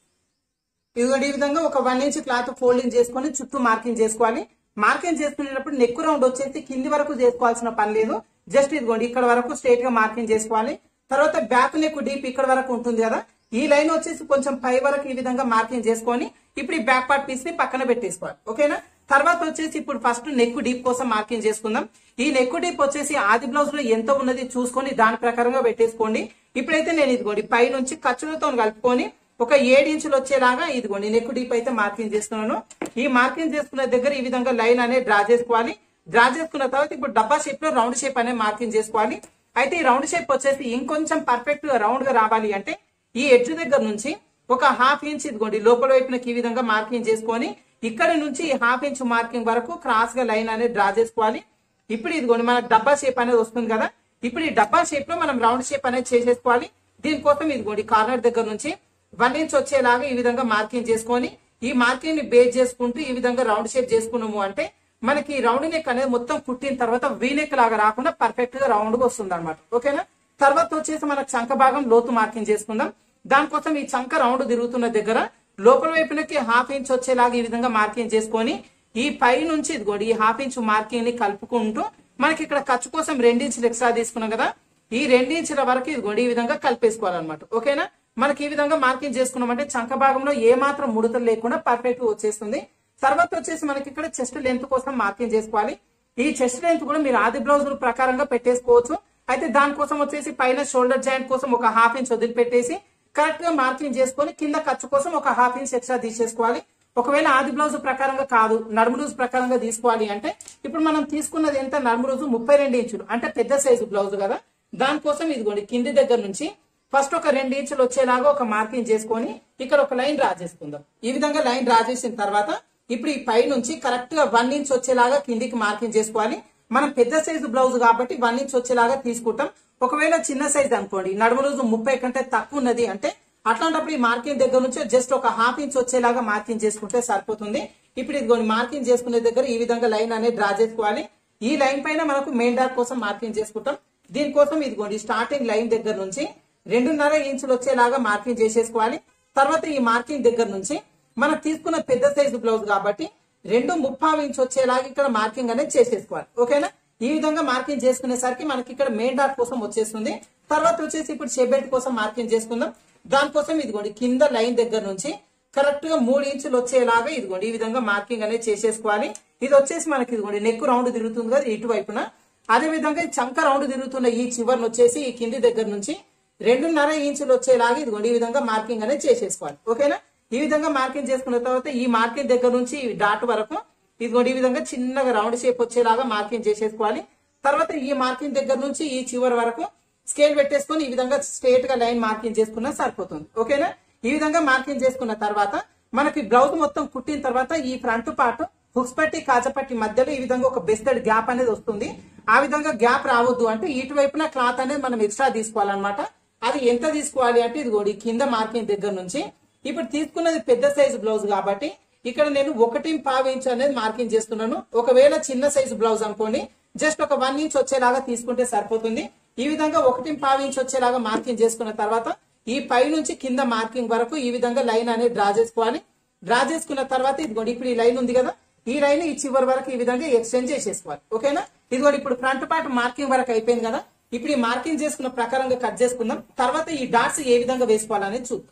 [SPEAKER 1] ఇదిగోండి ఈ విధంగా ఒక వన్ ఇంచ్ క్లాత్ ఫోల్డింగ్ చేసుకొని చుట్టూ మార్కింగ్ చేసుకోవాలి మార్కింగ్ చేసుకునేటప్పుడు నెక్ రౌండ్ వచ్చేసి కింది వరకు చేసుకోవాల్సిన పని లేదు జస్ట్ ఇదిగోండి ఇక్కడ వరకు స్ట్రైట్ గా మార్కింగ్ చేసుకోవాలి తర్వాత బ్యాక్ నెక్ డీప్ ఇక్కడ వరకు ఉంటుంది కదా ఈ లైన్ వచ్చేసి కొంచెం పై వరకు ఈ విధంగా మార్కింగ్ చేసుకొని ఇప్పుడు ఈ బ్యాక్ పార్ట్ పీస్ ని పక్కన పెట్టేసుకోవాలి ఓకేనా తర్వాత వచ్చేసి ఇప్పుడు ఫస్ట్ నెక్ డీప్ కోసం మార్కింగ్ చేసుకుందాం ఈ నెక్ డీప్ వచ్చేసి ఆది బ్లౌజ్ లో ఎంత ఉన్నది చూసుకొని దాని ప్రకారంగా పెట్టేసుకోండి ఇప్పుడైతే నేను ఇదిగోండి పై నుంచి ఖర్చులతో కలుపుకొని ఒక ఏడు ఇంచులు వచ్చేలాగా ఇదిగోండి నెక్ డీప్ అయితే మార్కింగ్ చేస్తున్నాను ఈ మార్కింగ్ చేసుకున్న దగ్గర ఈ విధంగా లైన్ అనేది డ్రా చేసుకోవాలి డ్రా చేసుకున్న తర్వాత ఇప్పుడు డబ్బా షేప్ లో రౌండ్ షేప్ అనేది మార్కింగ్ చేసుకోవాలి అయితే ఈ రౌండ్ షేప్ వచ్చేసి ఇంకొంచెం పర్ఫెక్ట్ గా రౌండ్ గా రావాలి అంటే ఈ ఎడ్జ్ దగ్గర నుంచి ఒక హాఫ్ ఇంచ్ ఇదిగోండి లోపల వైపునకి ఈ విధంగా మార్కింగ్ చేసుకొని ఇక్కడ నుంచి ఈ హాఫ్ ఇంచ్ మార్కింగ్ వరకు క్రాస్ గా లైన్ అనేది డ్రా చేసుకోవాలి ఇప్పుడు ఇదిగోండి మనకు డబ్బా షేప్ అనేది వస్తుంది కదా ఇప్పుడు ఈ డబ్బా షేప్ లో మనం రౌండ్ షేప్ అనేది చేసేసుకోవాలి దీనికోసం ఇదిగోండి కార్నర్ దగ్గర నుంచి వన్ ఇంచ్ వచ్చేలాగా ఈ విధంగా మార్కింగ్ చేసుకొని ఈ మార్కింగ్ ని బేస్ చేసుకుంటూ ఈ విధంగా రౌండ్ షేప్ చేసుకున్నాము అంటే మనకి ఈ రౌండ్ నెక్ అనేది మొత్తం కుట్టిన తర్వాత వీ నెక్ లాగా రాకుండా పర్ఫెక్ట్ గా రౌండ్ గా వస్తుంది అనమాట ఓకేనా తర్వాత వచ్చేసి మనకు చంక భాగం లోతు మార్కింగ్ చేసుకుందాం దానికోసం ఈ చంక రౌండ్ తిరుగుతున్న దగ్గర లోపల వైపునకి హాఫ్ ఇంచ్ వచ్చేలాగా ఈ విధంగా మార్కింగ్ చేసుకొని ఈ పై నుంచి ఇదిగోండి ఈ హాఫ్ ఇంచ్ మార్కింగ్ ని కలుపుకుంటూ మనకి ఇక్కడ ఖర్చు కోసం రెండించులు ఎక్స్ట్రా తీసుకున్నాం కదా ఈ రెండించుల వరకు ఇదిగోండి ఈ విధంగా కలిపేసుకోవాలన్నమాట ఓకేనా మనకి ఈ విధంగా మార్కింగ్ చేసుకున్నామంటే చంక భాగంలో ఏ మాత్రం ముడతలు లేకుండా పర్ఫెక్ట్ వచ్చేస్తుంది తర్వాత వచ్చేసి మనకి ఇక్కడ చెస్ట్ లెంత్ కోసం మార్కింగ్ చేసుకోవాలి ఈ చెస్ట్ లెంత్ కూడా మీరు ఆది బ్లౌజ్ ప్రకారంగా పెట్టేసుకోవచ్చు అయితే దానికోసం వచ్చేసి పైన షోల్డర్ జాయింట్ కోసం ఒక హాఫ్ ఇంచ్ వదిలిపెట్టేసి కరెక్ట్ గా మార్కింగ్ చేసుకొని కింద ఖర్చు కోసం ఒక హాఫ్ ఇంచ్ ఎక్స్ట్రా తీసేసుకోవాలి ఒకవేళ ఆది బ్లౌజ్ ప్రకారంగా కాదు నడుము రోజు ప్రకారంగా తీసుకోవాలి అంటే ఇప్పుడు మనం తీసుకున్నది ఎంత నడుము రోజు ముప్పై రెండు ఇంచులు అంటే పెద్ద సైజు బ్లౌజ్ కదా దానికోసం ఇదిగోండి కింది దగ్గర నుంచి ఫస్ట్ ఒక రెండు ఇంచులు వచ్చేలాగా ఒక మార్కింగ్ చేసుకొని ఇక్కడ ఒక లైన్ డ్రా చేసుకుందాం ఈ విధంగా లైన్ డ్రా చేసిన తర్వాత ఇప్పుడు ఈ పై నుంచి కరెక్ట్ గా వన్ ఇంచ్ వచ్చేలాగా కిందికి మార్కింగ్ చేసుకోవాలి మనం పెద్ద సైజు బ్లౌజ్ కాబట్టి వన్ ఇంచ్ వచ్చేలాగా తీసుకుంటాం ఒకవేళ చిన్న సైజ్ అనుకోండి నడుము రోజు ముప్పై కంటే తక్కువ ఉన్నది అంటే అట్లాంటప్పుడు ఈ మార్కింగ్ దగ్గర నుంచి జస్ట్ ఒక హాఫ్ ఇంచ్ వచ్చేలాగా మార్కింగ్ చేసుకుంటే సరిపోతుంది ఇప్పుడు ఇదిగోని మార్కింగ్ చేసుకునే దగ్గర ఈ విధంగా లైన్ అనేది డ్రా చేసుకోవాలి ఈ లైన్ పైన మనకు మెయిన్ డార్క్ కోసం మార్కింగ్ చేసుకుంటాం దీనికోసం ఇదిగోండి స్టార్టింగ్ లైన్ దగ్గర నుంచి రెండున్నర ఇంచులు వచ్చేలాగా మార్కింగ్ చేసేసుకోవాలి తర్వాత ఈ మార్కింగ్ దగ్గర నుంచి మనం తీసుకున్న పెద్ద సైజు బ్లౌజ్ కాబట్టి రెండు ముప్పావు ఇంచ్ వచ్చేలాగా ఇక్కడ మార్కింగ్ అనేది చేసేసుకోవాలి ఓకేనా ఈ విధంగా మార్కింగ్ చేసుకునేసరికి మనకి ఇక్కడ మెయిన్ డాట్ కోసం వచ్చేస్తుంది తర్వాత వచ్చేసి ఇప్పుడు షెబెట్ కోసం మార్కింగ్ చేసుకుందాం దానికోసం ఇదిగోండి కింద లైన్ దగ్గర నుంచి కరెక్ట్ గా మూడు ఇంచులు వచ్చేలాగా ఇదిగోండి ఈ విధంగా మార్కింగ్ అనేది చేసేసుకోవాలి ఇది వచ్చేసి మనకి ఇదిగోండి నెక్ రౌండ్ తిరుగుతుంది కదా ఇటువైపున అదే విధంగా ఈ చంక రౌండ్ తిరుగుతున్న ఈ చివరిని వచ్చేసి ఈ కింది దగ్గర నుంచి రెండున్నర ఇంచులు వచ్చేలాగా ఇదిగోండి ఈ విధంగా మార్కింగ్ అనేది చేసేసుకోవాలి ఓకేనా ఈ విధంగా మార్కింగ్ చేసుకున్న తర్వాత ఈ మార్కింగ్ దగ్గర నుంచి ఈ డాట్ వరకు ఇదిగోండి ఈ విధంగా చిన్నగా రౌండ్ షేప్ వచ్చేలాగా మార్కింగ్ చేసేసుకోవాలి తర్వాత ఈ మార్కింగ్ దగ్గర నుంచి ఈ చివరి వరకు స్కేల్ పెట్టేసుకొని ఈ విధంగా స్ట్రేట్ గా లైన్ మార్కింగ్ చేసుకున్నా సరిపోతుంది ఓకేనా ఈ విధంగా మార్కింగ్ చేసుకున్న తర్వాత మనకి బ్లౌజ్ మొత్తం కుట్టిన తర్వాత ఈ ఫ్రంట్ పార్ట్ హుక్స్ పట్టి కాజపట్టి మధ్యలో ఈ విధంగా ఒక బెస్టెడ్ గ్యాప్ అనేది వస్తుంది ఆ విధంగా గ్యాప్ రావద్దు అంటే ఇటువైపున క్లాత్ అనేది మనం ఎక్స్ట్రా తీసుకోవాలన్నమాట అది ఎంత తీసుకోవాలి అంటే ఇదిగోండి కింద మార్కింగ్ దగ్గర నుంచి ఇప్పుడు తీసుకున్నది పెద్ద సైజు బ్లౌజ్ కాబట్టి ఇక్కడ నేను ఒకటి పావు ఇంచ్ అనేది మార్కింగ్ చేస్తున్నాను ఒకవేళ చిన్న సైజు బ్లౌజ్ అనుకోండి జస్ట్ ఒక వన్ ఇంచ్ వచ్చేలాగా తీసుకుంటే సరిపోతుంది ఈ విధంగా ఒకటి పావు ఇంచ్ వచ్చేలాగా మార్కింగ్ చేసుకున్న తర్వాత ఈ పై నుంచి కింద మార్కింగ్ వరకు ఈ విధంగా లైన్ అనేది డ్రా చేసుకోవాలి డ్రా చేసుకున్న తర్వాత ఇదిగోండి ఇప్పుడు ఈ లైన్ ఉంది కదా ఈ లైన్ ఈ చివరి వరకు ఈ విధంగా ఎక్స్టెండ్ చేసేసుకోవాలి ఓకేనా ఇదిగోండి ఇప్పుడు ఫ్రంట్ పార్ట్ మార్కింగ్ వరకు అయిపోయింది కదా ఇప్పుడు ఈ మార్కింగ్ చేసుకున్న ప్రకారంగా కట్ చేసుకుందాం తర్వాత ఈ డాట్స్ ఏ విధంగా వేసుకోవాలనేది చూద్దాం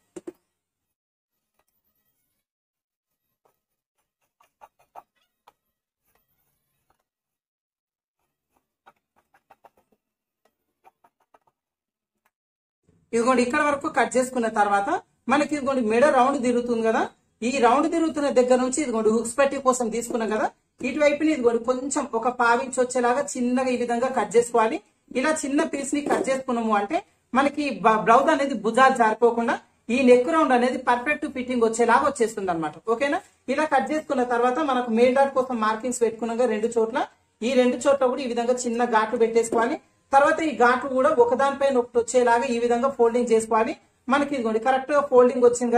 [SPEAKER 1] ఇదిగోండి ఇక్కడ వరకు కట్ చేసుకున్న తర్వాత మనకి ఇదిగోండి మెడ రౌండ్ తిరుగుతుంది కదా ఈ రౌండ్ తిరుగుతున్న దగ్గర నుంచి ఇదిగోండి హుక్స్ పట్టి కోసం తీసుకున్నాం కదా ఇటువైపుని ఇదిగోండి కొంచెం ఒక పావించి వచ్చేలాగా చిన్నగా ఈ విధంగా కట్ చేసుకోవాలి ఇలా చిన్న పీస్ ని కట్ చేసుకున్నాము అంటే మనకి బ- బ్లౌజ్ అనేది భుజాలు జారిపోకుండా ఈ నెక్ రౌండ్ అనేది పర్ఫెక్ట్ ఫిట్టింగ్ వచ్చేలాగా వచ్చేస్తుంది అనమాట ఓకేనా ఇలా కట్ చేసుకున్న తర్వాత మనకు మెయిన్ డాట్ కోసం మార్కింగ్స్ పెట్టుకున్నాక రెండు చోట్ల ఈ రెండు చోట్ల కూడా ఈ విధంగా చిన్న ఘాట్లు పెట్టేసుకోవాలి తర్వాత ఈ ఘాట్లు కూడా ఒకదానిపైన ఒకటి వచ్చేలాగా ఈ విధంగా ఫోల్డింగ్ చేసుకోవాలి మనకి ఇదిగోండి కరెక్ట్ గా ఫోల్డింగ్ వచ్చింది కదా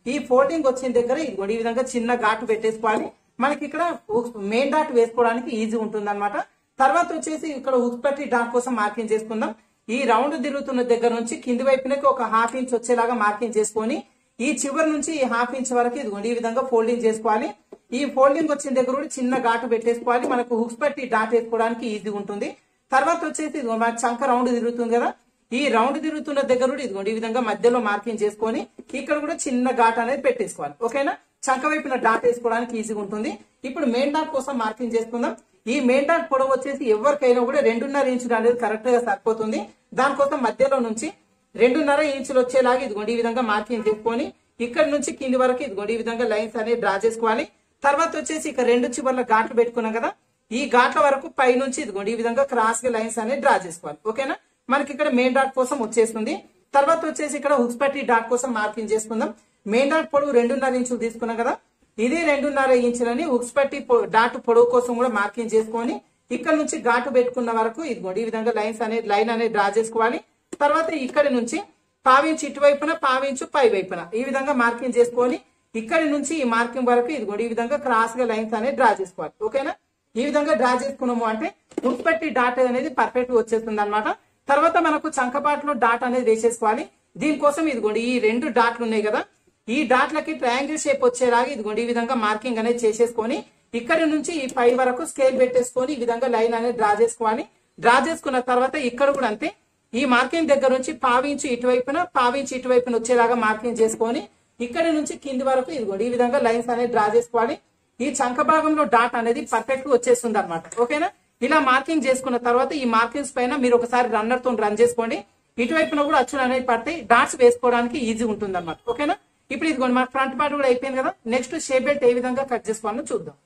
[SPEAKER 1] ఈ ఫోల్డింగ్ వచ్చిన దగ్గర ఇదిగోండి ఈ విధంగా చిన్న ఘాటు పెట్టేసుకోవాలి మనకి ఇక్కడ మెయిన్ డాట్ వేసుకోవడానికి ఈజీ ఉంటుంది అనమాట తర్వాత వచ్చేసి ఇక్కడ హుక్ పెట్టి డాట్ కోసం మార్కింగ్ చేసుకుందాం ఈ రౌండ్ తిరుగుతున్న దగ్గర నుంచి కింది వైపునకి ఒక హాఫ్ ఇంచ్ వచ్చేలాగా మార్కింగ్ చేసుకొని ఈ చివరి నుంచి ఈ హాఫ్ ఇంచ్ వరకు ఇదిగోండి ఈ విధంగా ఫోల్డింగ్ చేసుకోవాలి ఈ ఫోల్డింగ్ వచ్చిన దగ్గర కూడా చిన్న ఘాటు పెట్టేసుకోవాలి మనకు హుక్స్ పెట్టి డాట్ వేసుకోవడానికి ఈజీ ఉంటుంది తర్వాత వచ్చేసి ఇదిగో మనకి చంక రౌండ్ తిరుగుతుంది కదా ఈ రౌండ్ తిరుగుతున్న దగ్గర కూడా ఇదిగోండి ఈ విధంగా మధ్యలో మార్కింగ్ చేసుకొని ఇక్కడ కూడా చిన్న ఘాట్ అనేది పెట్టేసుకోవాలి ఓకేనా చంక వైపున డాట్ వేసుకోవడానికి ఈజీగా ఉంటుంది ఇప్పుడు మెయిన్ డాట్ కోసం మార్కింగ్ చేసుకుందాం ఈ మెయిన్ డాట్ పొడవు వచ్చేసి ఎవరికైనా కూడా రెండున్నర ఇంచులు అనేది కరెక్ట్ గా సరిపోతుంది దానికోసం మధ్యలో నుంచి రెండున్నర ఇంచులు వచ్చేలాగా ఇదిగోండి ఈ విధంగా మార్కింగ్ చేసుకొని ఇక్కడ నుంచి కింది వరకు ఇదిగోండి ఈ విధంగా లైన్స్ అనేది డ్రా చేసుకోవాలి తర్వాత వచ్చేసి ఇక రెండు చివర్ల ఘాట్లు పెట్టుకున్నాం కదా ఈ ఘాట్ల వరకు పై నుంచి ఇదిగోండి ఈ విధంగా క్రాస్ గా లైన్స్ అనేది డ్రా చేసుకోవాలి ఓకేనా మనకి ఇక్కడ మెయిన్ డాట్ కోసం వచ్చేస్తుంది తర్వాత వచ్చేసి ఇక్కడ హుక్స్ పట్టి డాట్ కోసం మార్కింగ్ చేసుకుందాం మెయిన్ డాట్ పొడవు రెండున్నర ఇంచులు తీసుకున్నాం కదా ఇది రెండున్నర ఇంచులని హుక్స్ పట్టి పొ- డాట్ పొడవు కోసం కూడా మార్కింగ్ చేసుకొని ఇక్కడ నుంచి ఘాటు పెట్టుకున్న వరకు ఇదిగోండి ఈ విధంగా లైన్స్ అనేది లైన్ అనేది డ్రా చేసుకోవాలి తర్వాత ఇక్కడి నుంచి పావించు ఇటువైపున పావించు పై వైపున ఈ విధంగా మార్కింగ్ చేసుకొని ఇక్కడి నుంచి ఈ మార్కింగ్ వరకు ఇదిగోండి ఈ విధంగా క్రాస్ గా లైన్స్ అనేది డ్రా చేసుకోవాలి ఓకేనా ఈ విధంగా డ్రా చేసుకున్నాము అంటే ఉత్పత్తి డాట్ అనేది పర్ఫెక్ట్ గా వచ్చేస్తుంది అనమాట తర్వాత మనకు చంకపాట్లో డాట్ అనేది వేసేసుకోవాలి దీనికోసం ఇదిగోండి ఈ రెండు డాట్లు ఉన్నాయి కదా ఈ డాట్లకి ట్రయాంగిల్ షేప్ వచ్చేలాగా ఇదిగోండి ఈ విధంగా మార్కింగ్ అనేది చేసేసుకొని ఇక్కడ నుంచి ఈ పై వరకు స్కేల్ పెట్టేసుకొని ఈ విధంగా లైన్ అనేది డ్రా చేసుకోవాలి డ్రా చేసుకున్న తర్వాత ఇక్కడ కూడా అంతే ఈ మార్కింగ్ దగ్గర నుంచి పావించి ఇటువైపున పావించి ఇటువైపున వచ్చేలాగా మార్కింగ్ చేసుకొని ఇక్కడ నుంచి కింది వరకు ఇదిగోండి ఈ విధంగా లైన్స్ అనేది డ్రా చేసుకోవాలి ఈ చంక భాగంలో డాట్ అనేది పర్ఫెక్ట్ గా వచ్చేస్తుంది అనమాట ఓకేనా ఇలా మార్కింగ్ చేసుకున్న తర్వాత ఈ మార్కింగ్స్ పైన మీరు ఒకసారి రన్నర్ తో రన్ చేసుకోండి ఇటువైపున కూడా అచ్చులు అనేది పడతాయి డాట్స్ వేసుకోవడానికి ఈజీ ఉంటుంది అనమాట ఓకేనా ఇప్పుడు ఇదిగోండి మన ఫ్రంట్ పార్ట్ కూడా అయిపోయింది కదా నెక్స్ట్ షేప్ బెల్ట్ ఏ విధంగా కట్ చేసుకోవాలో చూద్దాం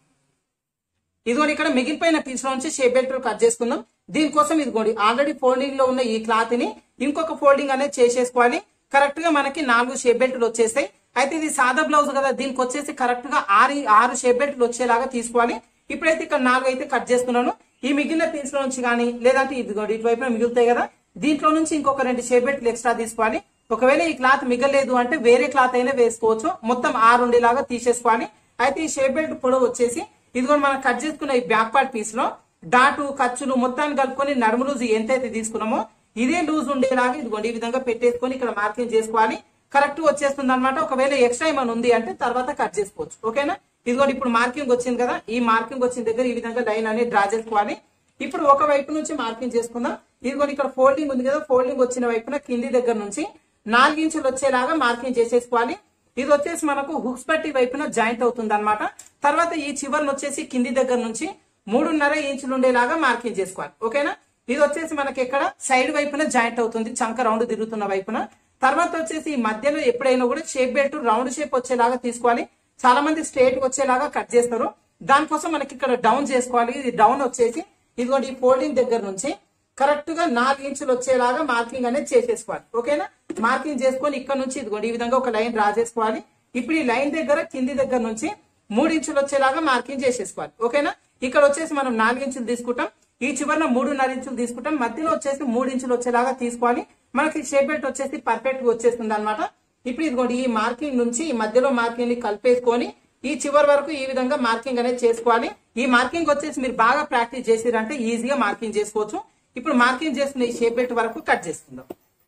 [SPEAKER 1] ఇదిగోండి ఇక్కడ మిగిలిపోయిన పీస్ లో నుంచి షేప్ బెల్ట్ కట్ చేసుకుందాం దీనికోసం ఇదిగోండి ఆల్రెడీ ఫోల్డింగ్ లో ఉన్న ఈ క్లాత్ ని ఇంకొక ఫోల్డింగ్ అనేది చేసేసుకోవాలి కరెక్ట్ గా మనకి నాలుగు షేప్ బెల్ట్లు వచ్చేస్తాయి అయితే ఇది సాదా బ్లౌజ్ కదా దీనికి వచ్చేసి కరెక్ట్ గా ఆరు ఆరు షేప్ బెల్ట్లు వచ్చేలాగా తీసుకోవాలి ఇప్పుడైతే ఇక్కడ నాలుగు అయితే కట్ చేస్తున్నాను ఈ మిగిలిన పీస్ లో నుంచి కానీ లేదంటే ఇదిగోండి ఇటువైపున మిగులుతాయి కదా దీంట్లో నుంచి ఇంకొక రెండు షేప్ బెల్ట్లు ఎక్స్ట్రా తీసుకోవాలి ఒకవేళ ఈ క్లాత్ మిగలేదు అంటే వేరే క్లాత్ అయినా వేసుకోవచ్చు మొత్తం ఆరు ఉండేలాగా తీసేసుకోవాలి అయితే ఈ షేప్ బెల్ట్ పొడవు వచ్చేసి ఇదిగోండి మనం కట్ చేసుకున్న ఈ బ్యాక్ పార్ట్ పీస్ లో డాటు ఖర్చులు మొత్తాన్ని కలుపుకొని నడుము లూజ్ ఎంతైతే తీసుకున్నామో ఇదే లూజ్ ఉండేలాగా ఇదిగోండి ఈ విధంగా పెట్టేసుకొని ఇక్కడ మార్కింగ్ చేసుకోవాలి కరెక్ట్ వచ్చేస్తుంది అనమాట ఒకవేళ ఎక్స్ట్రా ఏమైనా ఉంది అంటే తర్వాత కట్ చేసుకోవచ్చు ఓకేనా ఇదిగోండి ఇప్పుడు మార్కింగ్ వచ్చింది కదా ఈ మార్కింగ్ వచ్చిన దగ్గర ఈ విధంగా లైన్ అనేది డ్రా చేసుకోవాలి ఇప్పుడు ఒక వైపు నుంచి మార్కింగ్ చేసుకుందాం ఇదిగోండి ఇక్కడ ఫోల్డింగ్ ఉంది కదా ఫోల్డింగ్ వచ్చిన వైపున కింది దగ్గర నుంచి నాలుగు ఇంచులు వచ్చేలాగా మార్కింగ్ చేసేసుకోవాలి ఇది వచ్చేసి మనకు హుక్స్ పట్టి వైపున జాయింట్ అవుతుంది అనమాట తర్వాత ఈ చివరిని వచ్చేసి కింది దగ్గర నుంచి మూడున్నర ఇంచులు ఉండేలాగా మార్కింగ్ చేసుకోవాలి ఓకేనా ఇది వచ్చేసి మనకి ఎక్కడ సైడ్ వైపున జాయింట్ అవుతుంది చంక రౌండ్ తిరుగుతున్న వైపున తర్వాత వచ్చేసి ఈ మధ్యలో ఎప్పుడైనా కూడా షేప్ బెల్ట్ రౌండ్ షేప్ వచ్చేలాగా తీసుకోవాలి చాలా మంది స్ట్రేట్ వచ్చేలాగా కట్ చేస్తారు దానికోసం మనకి ఇక్కడ డౌన్ చేసుకోవాలి ఇది డౌన్ వచ్చేసి ఇదిగోండి ఈ ఫోల్డింగ్ దగ్గర నుంచి కరెక్ట్ గా నాలుగు ఇంచులు వచ్చేలాగా మార్కింగ్ అనేది చేసేసుకోవాలి ఓకేనా మార్కింగ్ చేసుకొని ఇక్కడ నుంచి ఇదిగోండి ఈ విధంగా ఒక లైన్ డ్రా చేసుకోవాలి ఇప్పుడు ఈ లైన్ దగ్గర కింది దగ్గర నుంచి మూడు ఇంచులు వచ్చేలాగా మార్కింగ్ చేసేసుకోవాలి ఓకేనా ఇక్కడ వచ్చేసి మనం నాలుగు ఇంచులు తీసుకుంటాం ఈ చివరన మూడున్నర ఇంచులు తీసుకుంటాం మధ్యలో వచ్చేసి మూడు ఇంచులు వచ్చేలాగా తీసుకోవాలి మనకి షేప్ బెల్ట్ వచ్చేసి పర్ఫెక్ట్ గా వచ్చేస్తుంది అనమాట ఇప్పుడు ఇదిగోండి ఈ మార్కింగ్ నుంచి ఈ మధ్యలో మార్కింగ్ ని కలిపేసుకొని ఈ చివరి వరకు ఈ విధంగా మార్కింగ్ అనేది చేసుకోవాలి ఈ మార్కింగ్ వచ్చేసి మీరు బాగా ప్రాక్టీస్ చేసిరంటే ఈజీగా మార్కింగ్ చేసుకోవచ్చు ఇప్పుడు మార్కింగ్ చేసుకున్న ఈ షేప్ బెల్ట్ వరకు కట్ చేసుకుందాం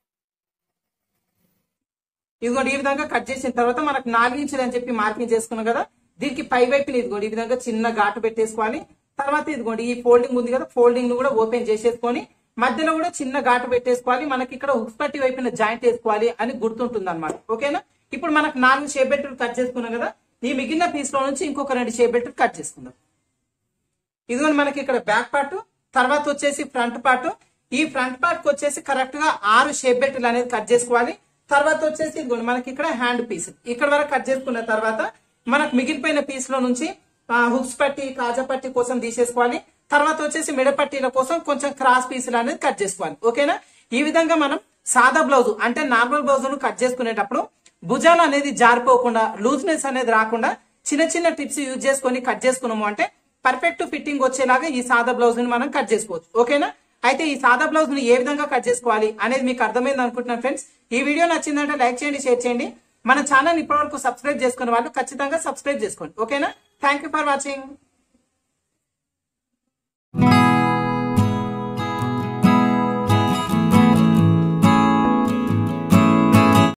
[SPEAKER 1] ఇదిగోండి ఈ విధంగా కట్ చేసిన తర్వాత మనకు నాలుగు ఇంచులు అని చెప్పి మార్కింగ్ చేసుకున్నాం కదా దీనికి పై వైపున ఇదిగోండి ఈ విధంగా చిన్న ఘాటు పెట్టేసుకోవాలి తర్వాత ఇదిగోండి ఈ ఫోల్డింగ్ ఉంది కదా ఫోల్డింగ్ ను కూడా ఓపెన్ చేసేసుకొని మధ్యలో కూడా చిన్న ఘాటు పెట్టేసుకోవాలి మనకి ఇక్కడ హుక్స్ పట్టి వైపున జాయింట్ వేసుకోవాలి అని గుర్తుంటుంది అనమాట ఓకేనా ఇప్పుడు మనకు నాలుగు షేప్ బెల్ట్లు కట్ చేసుకున్నాం కదా ఈ మిగిలిన పీస్ లో నుంచి ఇంకొక రెండు షేప్ బెల్ట్లు కట్ చేసుకుందాం ఇదిగోండి మనకి ఇక్కడ బ్యాక్ పార్ట్ తర్వాత వచ్చేసి ఫ్రంట్ పార్ట్ ఈ ఫ్రంట్ పార్ట్ కి వచ్చేసి కరెక్ట్ గా ఆరు షేప్ బెల్ట్లు అనేది కట్ చేసుకోవాలి తర్వాత వచ్చేసి ఇదిగోండి మనకి ఇక్కడ హ్యాండ్ పీస్ ఇక్కడ వరకు కట్ చేసుకున్న తర్వాత మనకు మిగిలిపోయిన పీస్ లో నుంచి హుక్స్ పట్టి కాజా పట్టి కోసం తీసేసుకోవాలి తర్వాత వచ్చేసి మెడ పట్టీల కోసం కొంచెం క్రాస్ పీసులు అనేది కట్ చేసుకోవాలి ఓకేనా ఈ విధంగా మనం సాదా బ్లౌజ్ అంటే నార్మల్ బ్లౌజ్ ను కట్ చేసుకునేటప్పుడు భుజాలు అనేది జారిపోకుండా లూజ్నెస్ అనేది రాకుండా చిన్న చిన్న టిప్స్ యూజ్ చేసుకొని కట్ చేసుకున్నాము అంటే పర్ఫెక్ట్ ఫిట్టింగ్ వచ్చేలాగా ఈ సాదా బ్లౌజ్ ని మనం కట్ చేసుకోవచ్చు ఓకేనా అయితే ఈ సాదా బ్లౌజ్ ని ఏ విధంగా కట్ చేసుకోవాలి అనేది మీకు అర్థమైంది అనుకుంటున్నాను ఫ్రెండ్స్ ఈ వీడియో నచ్చిందంటే లైక్ చేయండి షేర్ చేయండి మన ఛానల్ ఇప్పటివరకు సబ్స్క్రైబ్ చేసుకున్న వాళ్ళు ఖచ్చితంగా సబ్స్క్రైబ్ చేసుకోండి ఓకేనా థ్యాంక్ యూ ఫర్ వాచింగ్